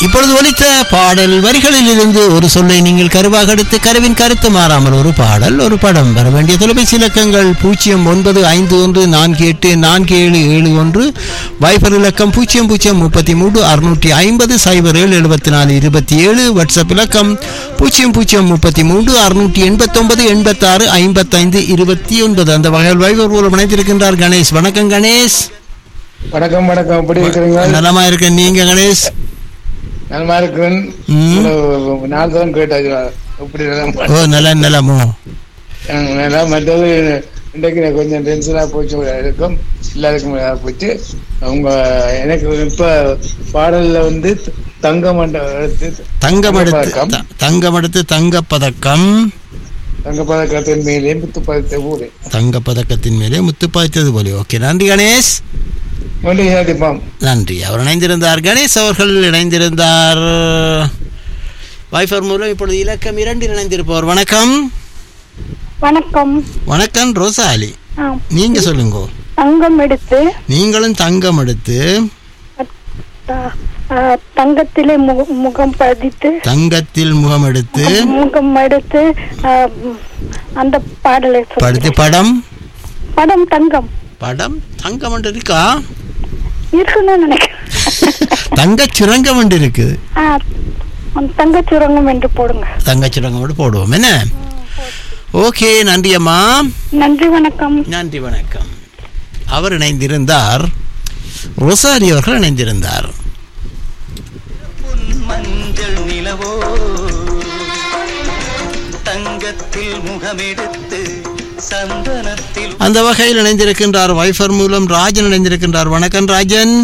இப்பொழுது ஒலித்த பாடல் வரிகளில் இருந்து ஒரு சொல்லை நீங்கள் கருவாக எடுத்து கருவின் கருத்து மாறாமல் ஒரு பாடல் ஒரு படம் வர வேண்டிய தொலைபேசி இலக்கங்கள் பூஜ்ஜியம் ஒன்பது ஐந்து ஒன்று நான்கு எட்டு நான்கு ஏழு ஏழு ஒன்று வைபர் இலக்கம் பூஜ்ஜியம் பூஜ்ஜியம் முப்பத்தி மூன்று அறுநூற்றி ஐம்பது சைபர் ஏழு எழுபத்தி நாலு இருபத்தி ஏழு வாட்ஸ்அப் இலக்கம் பூஜ்ஜியம் பூஜ்ஜியம் முப்பத்தி மூன்று அறுநூற்றி எண்பத்தொன்பது எண்பத்தாறு ஐம்பத்தைந்து இருபத்தி ஒன்பது அந்த வகையில் வைபர் மூலம் இணைந்திருக்கின்றார் கணேஷ் வணக்கம் கணேஷ் வணக்கம் வணக்கம் எப்படி இருக்கிறீங்க நலமா இருக்கேன் நீங்க கணேஷ் நலமா இருக்கிறேன் ம். ஒரு நாலு தான் கேட்டாச்சு எப்படி நலமா? ஓ நல்ல நலமோ அஹ் நல்லா மற்றது இன்றைக்கு எனக்கு கொஞ்சம் டென்ஷனாக போச்சு இருக்கும் எல்லாருக்கும் இதா போச்சு அவங்க எனக்கு இப்ப பாடல்ல வந்து தங்கம் எடுத்து தங்கம் எடுத்து பதக்கம். த- தங்கம் எடுத்து தங்கப் பதக்கம் தங்க பதக்கத்தின் மேலே முத்து பதத்தை ஊரே தங்க பதக்கத்தின் மேலே முத்து பாய்த்தது போல ஓகே நன்றி கணேஷ் ஒன்றை சாதிப்பாம் நன்றி அவர் இணைந்திருந்தார் கணேஷ் அவர்கள் இணைந்திருந்தார் வைஃபர் மூலம் இப்பொழுது இலக்கம் இரண்டில் இணைந்திருப்பவர் வணக்கம் வணக்கம் வணக்கம் ரோசாலி ஆம். நீங்க சொல்லுங்க தங்கம் எடுத்து நீங்களும் தங்கம் எடுத்து த- ஆ, தங்கத்திலே முக- முகம் பதித்து தங்கத்தில் முகம் எடுத்து முகம் எடுத்து ஆ, ம், அந்த பாடலை சொல்லு. படுத்து படம் படம் தங்கம் படம் தங்கம் என்று இருக்கா இருக்குன்னு நினைக்கிறேன் தங்கச் சுரங்கம் என்று இருக்குது ஆ, அந்த தங்கச் சுரங்கம் என்று போடுங்க தங்கச் சுரங்கம் மட்டும் போடுவோம் என்ன ஓகே நன்றி அம்மா நன்றி வணக்கம் நன்றி வணக்கம் அவர் இணைந்திருந்தார் ரொசாரி அவர்கள் இணைந்திருந்தார் பொன் மஞ்சள் நிலவோ தங்கத்தில் முகமெடுத்து சந்தனத்தில் அந்த வகையில் இணைந்திருக்கின்றார் வைஃபர் மூலம் ராஜன் இணைந்திருக்கின்றார் வணக்கம் ராஜன்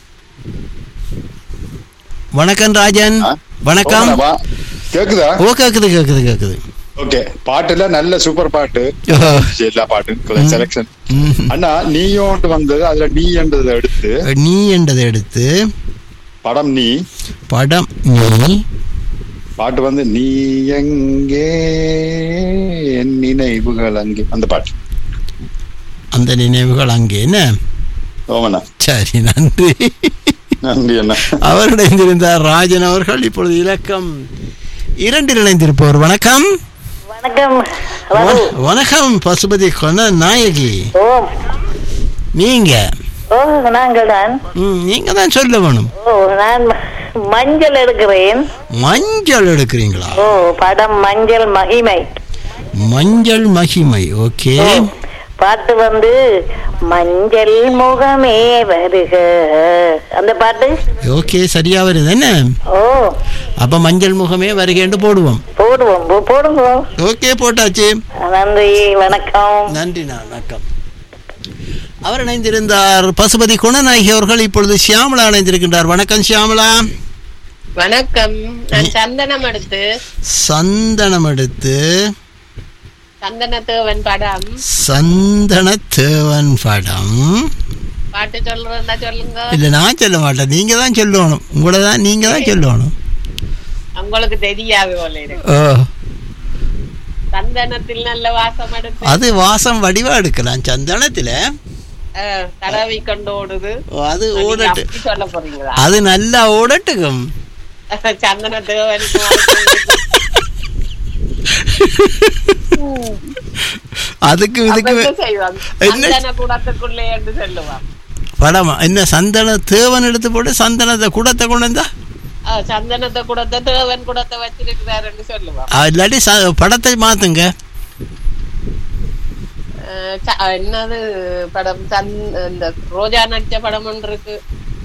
வணக்கம் ராஜன் வணக்கம் வா. கேக்குதா ஓ கேக்குது கேக்குது கேக்குது ஓகே பாட்டுல நல்ல சூப்பர் பாட்டு ஓ. எல்லா பாட்டு செலக்ஷன் ம். அண்ணா நீயோண்டு வந்தது அதுல நீ என்றதை எடுத்து நீ என்றதை எடுத்து படம் நீ படம் நீ பாட்டு வந்து நீ எங்கே என் நினைவுகள் அங்கே அந்த பாட்டு அந்த நினைவுகள் அங்கே என்ன ஓமண்ணா சரி நன்றி நன்றி அண்ணா அவர் இணைந்திருந்தார் ராஜன் அவர்கள் இப்பொழுது இலக்கம் இரண்டில் இணைந்திருப்பவர் வணக்கம் வணக்கம் வண- வணக்கம் பசுபதி கொன நாயகி ஓ நீங்க ஓ நாங்கள் தான் ம், நீங்க தான் சொல்ல வேணும் ஓ நான் மஞ்சள் எடுக்கிறேன் மஞ்சள் எடுக்கிறீங்களா ஓ படம் மஞ்சள் மகிமை மஞ்சள் மகிமை ஓகே ஓ, பாட்டு வந்து மஞ்சள் முகமே வருக அந்த பாட்டு ஓகே சரியா வருது என்ன ஓ அப்ப மஞ்சள் முகமே வருகேண்டு போடுவோம் போடுவோம் போ- போடுங்க ஓகே போட்டாச்சு நன்றி வணக்கம் நன்றி நான் வணக்கம் அவர் இணைந்திருந்தார் பசுபதி குணநாயகி அவர்கள் இப்பொழுது சியாமலா இணைந்திருக்கின்றார் வணக்கம் சியாமலா வணக்கம் நான் சந்தனம் எடுத்து சந்தனம் எடுத்து சந்தனத்தேவன் படம் சந்தன தேவன் படம் பாட்டு சொல்றதா சொல்லுங்க இல்ல நான் சொல்ல மாட்டேன் நீங்க தான் சொல்லணும் உங்களை தான் நீங்க தான் சொல்லணும் உங்களுக்கு தெரியாது போல இருக்கு ஓ சந்தனத்தில் நல்ல வாசம் எடுத்து அது வாசம் வடிவா எடுக்கலாம் சந்தனத்துல அஹ், தடவி கொண்டு ஓடுது ஓ, அது நீங்க ஓடட்டு அப்படி சொல்ல போறீங்களா அது நல்லா ஓடட்டுக்கும் சந்தனத்தேவன் அதுக்கு இதுக்கு செய்வாங்க என்ன? சந்தன கூடத்துக்குள்ளே என்று சொல்லுவான் படமா என்ன சந்தன தேவன் எடுத்து போட்டு சந்தனத்தை குடத்தை கொண்டு வந்தா அஹ், சந்தனத்தை கூடத்தை தேவன் கூடத்தை வச்சிருக்கிறாருன்னு சொல்லுவான் ஆ, இல்லாட்டி ச- படத்தை மாத்துங்க அஹ், ச- என்னது படம் சந் இந்த ரோஜா நடிச்ச படம் ஒன்று இருக்கு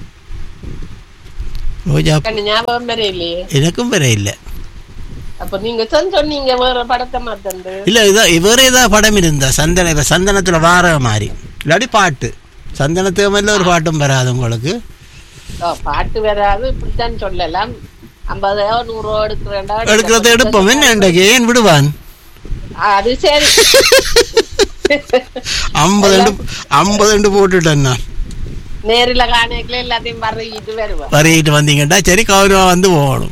ரோஜா கண்ணு ஞாபகம் வேற இல்லையே எனக்கும் வேற இல்ல அப்ப நீங்க சொன்ன சொன்னீங்க வேற படத்தை மாத்தண்டு இல்ல இதோ வேற ஏதாவது படம் இருந்தா சந்தன இப்ப சந்தனத்துல வார மாதிரி இல்லாட்டி பாட்டு சந்தன தேவன்ல ஒரு பாட்டும் வராது உங்களுக்கு ஓ, பாட்டு வராது இப்படித்தான் சொல்லலாம் ஐம்பதோ நூறோ எடுக்கிறேன்டா எடுக்கிறத எடுப்போம் என்ன இன்றைக்கு ஏன் விடுவான் அது சரி ஐம்பது ரெண்டு ஐம்பது ரெண்டு போட்டுட்டேன் நான் நேரில காணிக்கல எல்லாத்தையும் பறக்கிட்டு வருவேன் வரையிட்டு வந்தீங்கன்னா சரி கௌரவா வந்து போகணும்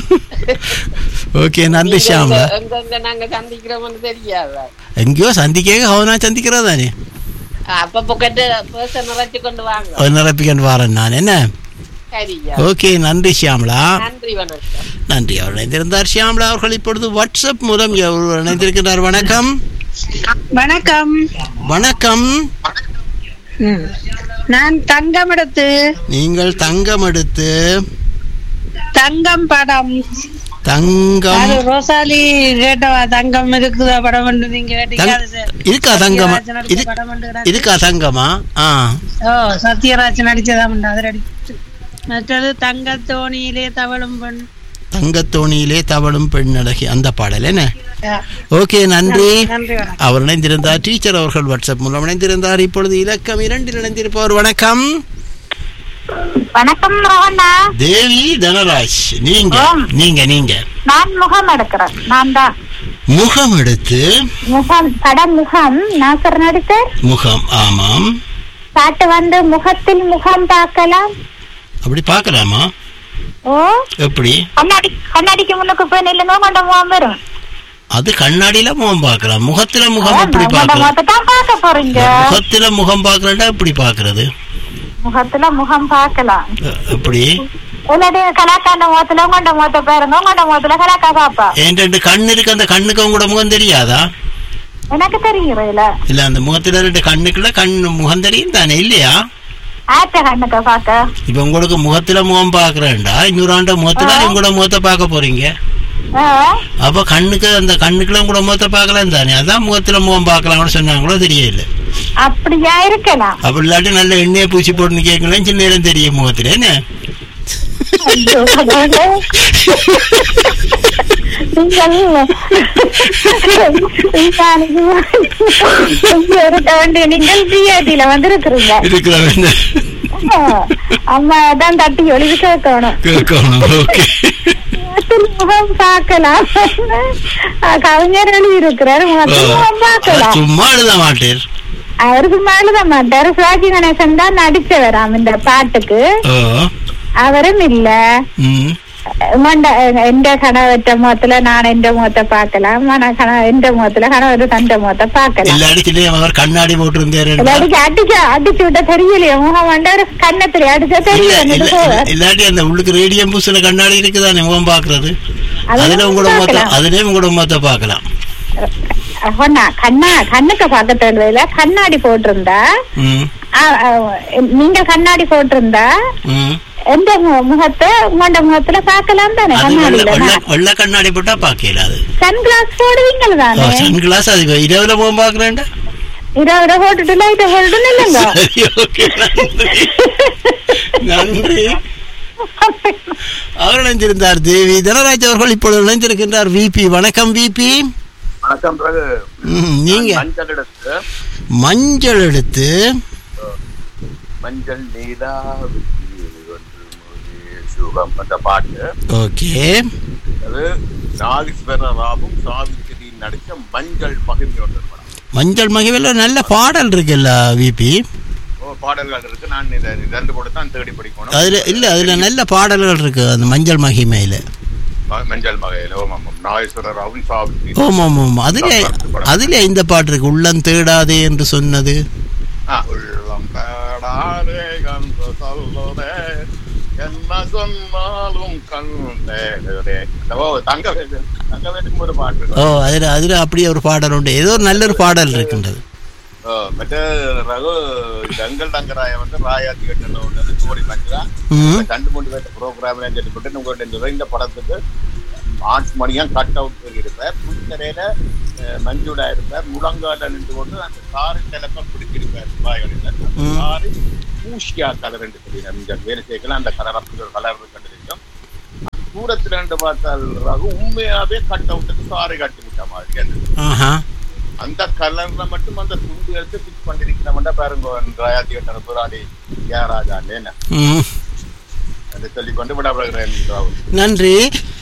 ஓகே நன்றி நீங்க ஷியாமலா எங்க- எங்கெங்க நாங்க சந்திக்கிறோம்னு தெரியாது எங்கேயோ சந்திக்க கௌரவா சந்திக்கிறதா தானே அப்ப பொக்கெட்டு பேச நிறைச்சு கொண்டு வாங்க ஒரு நிரப்பிக்கண்டு வரேன் நான் என்ன சரியா ஓகே நன்றி ஷியாமலா நன்றி வணக்கம் நன்றி அவர் இணைந்திருந்தார் ஷியாமலா அவர்கள் இப்பொழுது வாட்ஸ்அப் மூலம் அவர் இணைந்திருக்கிறார் வணக்கம் வணக்கம் வணக்கம் ம். நான் தங்கம் எடுத்து நீங்கள் தங்கம் எடுத்து தங்கம் படம் தங்கம் அது ரோசாலி கேட்டவா தங்கம் இருக்குதா படம் வந்து நீங்க கேட்டீங்க தங்- அது ச- இருக்கா தங்கமா சத்யராஜ் நடிச்ச இரு- படம் வந்து இருக்கா தங்கமா ஆ ஓ சத்யராஜ் நடிச்சதா அது அடிச்சு மற்றது தங்கத்தோணியிலே தவளும் பெண் தங்கத்தோணியிலே தவழும் பெண் அழகி அந்த பாடல் என்ன ஆ. ஓகே நன்றி நன்றி வணக்கம் அவர் இணைந்திருந்தார் டீச்சர் அவர்கள் வாட்ஸ்அப் மூலம் இணைந்திருந்தார் இப்பொழுது இலக்கம் இரண்டில் இணைந்திருப்பவர் வணக்கம் வணக்கம் ரோஹண்ணா தேவி தனராஜ் நீங்க நீங்க நீங்க நான் முகம் எடுக்கிறேன் நான் தான் முகம் எடுத்து முகம் படம் முகம் நாசர் நடித்த முகம் ஆமாம் பாட்டு வந்து முகத்தில் முகம் பார்க்கலாம் அப்படி பார்க்கலாமா ஓ எப்படி கண்ணாடி கண்ணாடிக்கு முன்னுக்கு போய் நில்லுங்க உங்களோட முகம் வரும் அது கண்ணாடியில முகம் பார்க்கலாம் முகத்துல முகம் எப்படி உங்களோட பார்க்கலாம் முகத்தை தான் பார்க்க போறீங்க முகத்துல முகம் பார்க்கலன்னா எப்படி பார்க்கறது முகத்துல முகம் பார்க்கலாம் அ- எப்படி இல்லாட்டி கலாக்காண்ட முகத்துல உங்களோட முகத்தை பாருங்க உங்களோட முகத்துல கலாக்கா பாப்பா என் ரெண்டு கண்ணு இருக்கு அந்த கண்ணுக்கு உங்களோட முகம் தெரியாதா எனக்கு தெரியுறதுல இல்ல அந்த முகத்துல ரெண்டு கண்ணுக்குள்ள கண் முகம் தெரியும் தானே இல்லையா ஆற்ற கண்ணுக்க பாக்க இப்ப உங்களுக்கு முகத்துல முகம் பாக்குறேன்டா இன்னொரு ஆண்ட முகத்துல உங்களோட முகத்தை பார்க்க போறீங்க ஆ, அப்ப கண்ணுக்கு அந்த கண்ணுக்குள்ள உங்களோட முகத்தை பார்க்கலாம் தானே அதான் முகத்துல முகம் பார்க்கலாம்னு சொன்னாங்களோ தெரியல அப்படியா இருக்கலாம் அப்படி இல்லாட்டி நல்ல எண்ணெயை பூச்சி போட்டுன்னு கேட்கலாம் சின்ன நேரம் தெரியும் முகத்துல என்ன ஐயோ, கடவுளே. நீங்கள் இங்க இருக்க வேண்டிய நீங்கள் பிஆர்டில வந்திருக்கிறீங்க இருக்கிறவன் அம்மா தான் தட்டி ஒளிவு கேட்கணும் கேட்கணும் ஓகே முகத்தில் முகம் பார்க்கலாம் அஹ் கவிஞர் எழுதி இருக்கிறார் முகத்தில் முகம் பார்க்கலாம் சும்மா எழுத மாட்டேன் அவருக்கு மேலதான் மாட்டாரு சிவாஜி கணேசன் தான் நடிச்சவராம் இந்த பாட்டுக்கு ஓ அவரும் இல்ல ம் உங்கண்ட எந்த கணவற்ற முகத்துல நான் எந்த முகத்தை பார்க்கலாம் ஆனா கண எந்த முகத்துல கணவர் தந்த முகத்தை பார்க்கலாம் இல்லாட்டி சின்ன அவர் கண்ணாடி போட்டிருந்தாரு இல்லாட்டி அடிக்க அடிச்சு விட்ட தெரியலையே முகம் வந்தவர் கண்ணத்துல அடிச்சா இல்ல தெரியும் இல்ல இல்ல- இல்லாட்டி அந்த உள்ளுக்கு ரேடியம் பூசுல கண்ணாடி இருக்குதானே முகம் பாக்குறது அதுல உங்களோட முகத்தை அதுலயும் உங்களோட முகத்தை பார்க்கலாம் பொண்ணா கண்ணா கண்ணுக்கு பார்க்க தேவையில்ல கண்ணாடி போட்டிருந்தா ம் ஆ, ஆ, நீங்க கண்ணாடி போட்டிருந்தா ம் எந்த மு- முகத்தை உங்களோட முகத்துல பார்க்கலாம் தானே அது வெள்ள கண்ணாடியில வெள்ள வெள்ள கண்ணாடி போட்டா பாக்கல அது சன்கிளாஸ் போடுவீங்கள தானே சன் கிளாஸ் அது இரவுல முகம் பாக்குறேன்டா இதை போட்டுட்டு லைட்டை போட்டுட்டு இல்லைங்க சரி ஓகே நன்றி நன்றி அவர் இணைந்திருந்தார் தேவி தனராஜ் அவர்கள் இப்பொழுது இணைந்திருக்கின்றார் விபி வணக்கம் விபி வணக்கம் பிறகு நீங்க மஞ்சள் எடுத்து மஞ்சள் எடுத்து மஞ்சள் நீலா சுகம் அந்த பாட்டு ஓகே அது நாகேஸ்வர ராவும் சாவித்திரி நடிச்ச மஞ்சள் பகிர்ந்து ஒன்று படம் மஞ்சள் மகிழ்வில் நல்ல பாடல் இருக்குல்ல விபி ஓ பாடல்கள் இருக்கு நான் இதை ரெண்டு போட்டு தான் தேடி படிக்கணும் அதுல இல்ல அதுல நல்ல பாடல்கள் இருக்கு அந்த மஞ்சள் மகிமையில ம- மஞ்சள் மகையில ஓம் ஆமாம் நாகேஸ்வர ராவும் சாவித்திரி ஓம் ஓம் ஓம் அதுல அதுல இந்த பாட்டு இருக்கு உள்ளம் தேடாதே என்று சொன்னது ஆ, உள்ளம் தேடாதே கண்டு சொல்லுதே என்ன சொன்னாலும் கண்டே ஓ தங்க வேண்டு தங்க வேண்டுக்கு ஒரு பாட்டு இருக்கு. ஓ அதுல அதுல அப்படியே ஒரு பாடல் உண்டு ஏதோ ஒரு நல்ல ஒரு பாடல் இருக்கின்றது ஓ, மற்ற ரகு தங்கல் தங்கராய வந்து ராயா தியேட்டர்ல ஒன்று சோடி மஞ்சா ம். கண்டு மூணு பேர்த்த ப்ரோக்ராம் சொல்லிட்டு உங்கள்கிட்ட இந்த இந்த படத்துக்கு ஆர்ட்ஸ் மணியா கட் அவுட் இருப்பார் புத்தரையில மஞ்சுடா இருப்பார் முழங்கால நின்று கொண்டு அந்த காரு கிழக்கம் பிடிச்சிருப்பார் வாயோட ம். காரு பூஷியா கலர் என்று சொல்லி இந்த வேலை சேர்க்கலாம் அந்த கலர் அப்படி ஒரு கலர் கண்டிருக்கோம் தூரத்துல இருந்து பார்த்தால் ரகு உண்மையாவே கட் அவுட்டுக்கு சாரி கட்டி விட்ட மாதிரி இருந்தது. ஆஹா அந்த கலர்ல மட்டும் அந்த துண்டு எடுத்து பிக்ஸ் பண்ணிருக்கிறவன்டா பாருங்க ராயா தியேட்டர் புராடி ஜெயராஜா என்ன ம் என்று சொல்லி கொண்டு விடப்படுகிறேன் ராகுல் நன்றி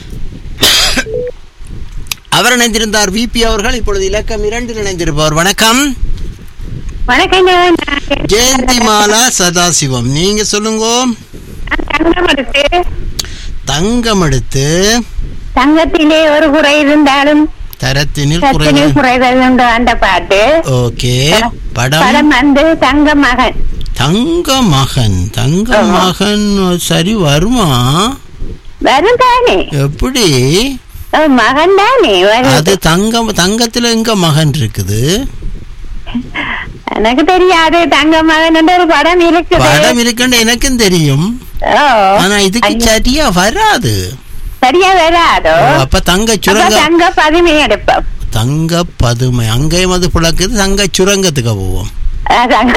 அவர் இணைந்திருந்தார் விபி அவர்கள் இப்பொழுது இலக்கம் இரண்டில் இணைந்திருப்பவர் வணக்கம் வணக்கங்க ஜெயந்தி மாலா சதாசிவம் நீங்க சொல்லுங்க தங்கம் எடுத்து தங்கம் எடுத்து தங்கத்திலே ஒரு குறை இருந்தாலும் தரத்தினில் சத்தினில் குறைவு குறைகள் உண்டு அந்த பாட்டு ஓகே படம் படம் வந்து தங்க மகன் தங்க மகன் தங்க மகன் சரி வருமா வரும் தானே எப்படி அவன் மகன் தானே வரும். அது தங்கம் தங்கத்துல எங்க மகன் இருக்குது எனக்கு தெரியாது தங்க மகன் என்ற ஒரு படம் இருக்குது படம் இருக்குன்னு எனக்கும் தெரியும் ஓ. ஆனா இதுக்கு ஐயோ, சரியா வராது சரியா வராதோ அப்ப தங்க அப்ப சுரங்க தங்க பதுமை எடுப்போம் தங்க பதுமை அங்கேயும் அது புழக்குது தங்க சுரங்கத்துக்கு போவோம் ஆ, தங்க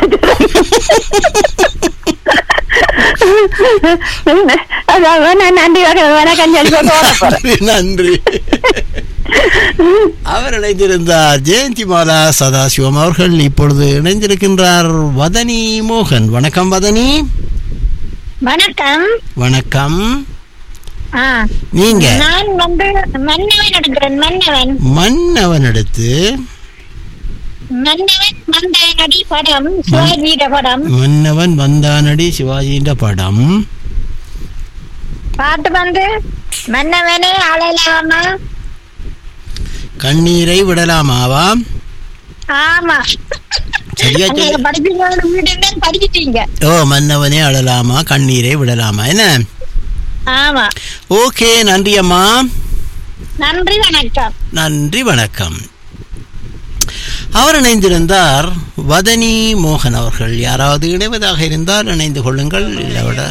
அதான் நான் நன்றி வணக்கம் வணக்கம் சொல்லி போட போறேன் நன்றி அவர் இணைந்திருந்தார் ஜெயந்தி மாலா சதாசிவம் அவர்கள் இப்பொழுது இணைந்திருக்கின்றார் வதனி மோகன் வணக்கம் வதனி வணக்கம் வணக்கம் ஆ, நீங்க நான் வந்து மன்னவன் எடுக்கிறேன் மன்னவன் மன்னவன் எடுத்து மன்னவன் மந்தனடி படம் சிவாஜியிட படம் மன்னவன் வந்தானடி சிவாஜின்ற படம் பாட்டு வந்து மன்னவனே அழலாமா கண்ணீரை விடலாமாவா ஆமா சரியா சொல்லு. நீங்க படிப்பீங்களோட வீடு படிச்சிட்டீங்க ஓ மன்னவனே அழலாமா கண்ணீரை விடலாமா என்ன ஆமா ஓகே நன்றி அம்மா நன்றி வணக்கம் நன்றி வணக்கம் அவர் இணைந்திருந்தார் வதனி மோகன் அவர்கள் யாராவது இணைவதாக இருந்தால் இணைந்து கொள்ளுங்கள் இல்லை விட